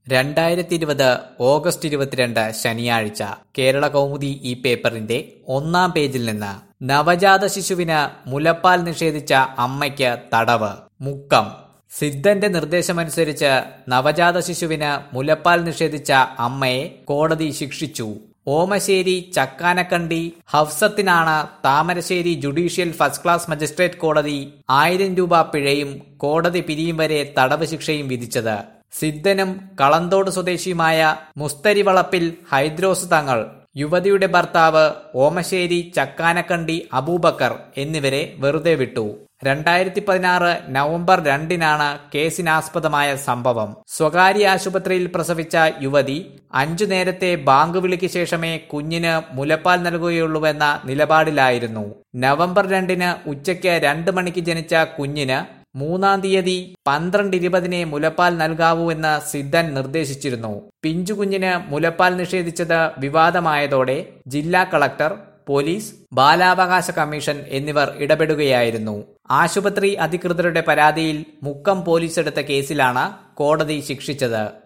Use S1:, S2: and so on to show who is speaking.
S1: രണ്ടായിരത്തി ഇരുപത് ഓഗസ്റ്റ് ഇരുപത്തിരണ്ട് ശനിയാഴ്ച കേരള കൗമുദി ഈ പേപ്പറിന്റെ ഒന്നാം പേജിൽ നിന്ന് നവജാത ശിശുവിന് മുലപ്പാൽ നിഷേധിച്ച അമ്മയ്ക്ക് തടവ് മുക്കം സിദ്ധന്റെ നിർദ്ദേശമനുസരിച്ച് നവജാത ശിശുവിന് മുലപ്പാൽ നിഷേധിച്ച അമ്മയെ കോടതി ശിക്ഷിച്ചു ഓമശ്ശേരി ചക്കാനക്കണ്ടി ഹഫ്സത്തിനാണ് Thamarassery judicial first class magistrate കോടതി ആയിരം രൂപ പിഴയും കോടതി പിരിയും വരെ തടവ് ശിക്ഷയും വിധിച്ചത് സിദ്ധനും കളന്തോട് സ്വദേശിയുമായ മുസ്തരിവളപ്പിൽ ഹൈദ്രോസ് തങ്ങൾ യുവതിയുടെ ഭർത്താവ് ഓമശ്ശേരി ചക്കാനക്കണ്ടി അബൂബക്കർ എന്നിവരെ വെറുതെ വിട്ടു രണ്ടായിരത്തി പതിനാറ് നവംബർ രണ്ടിനാണ് കേസിനാസ്പദമായ സംഭവം സ്വകാര്യ ആശുപത്രിയിൽ പ്രസവിച്ച യുവതി അഞ്ചു നേരത്തെ ബാങ്ക് വിളിക്ക് ശേഷമേ കുഞ്ഞിന് മുലപ്പാൽ നൽകുകയുള്ളൂവെന്ന നിലപാടിലായിരുന്നു നവംബർ രണ്ടിന് ഉച്ചയ്ക്ക് രണ്ട് മണിക്ക് ജനിച്ച കുഞ്ഞിന് മൂന്നാം തീയതി പന്ത്രണ്ട് ഇരുപതിനെ മുലപ്പാൽ നൽകാവൂവെന്ന് സിദ്ധൻ നിർദ്ദേശിച്ചിരുന്നു പിഞ്ചുകുഞ്ഞിന് മുലപ്പാൽ നിഷേധിച്ചത് വിവാദമായതോടെ ജില്ലാ കളക്ടർ പോലീസ് ബാലാവകാശ കമ്മീഷൻ എന്നിവർ ഇടപെടുകയായിരുന്നു ആശുപത്രി അധികൃതരുടെ പരാതിയിൽ മുക്കം പോലീസ് എടുത്ത കേസിലാണ് കോടതി ശിക്ഷിച്ചത്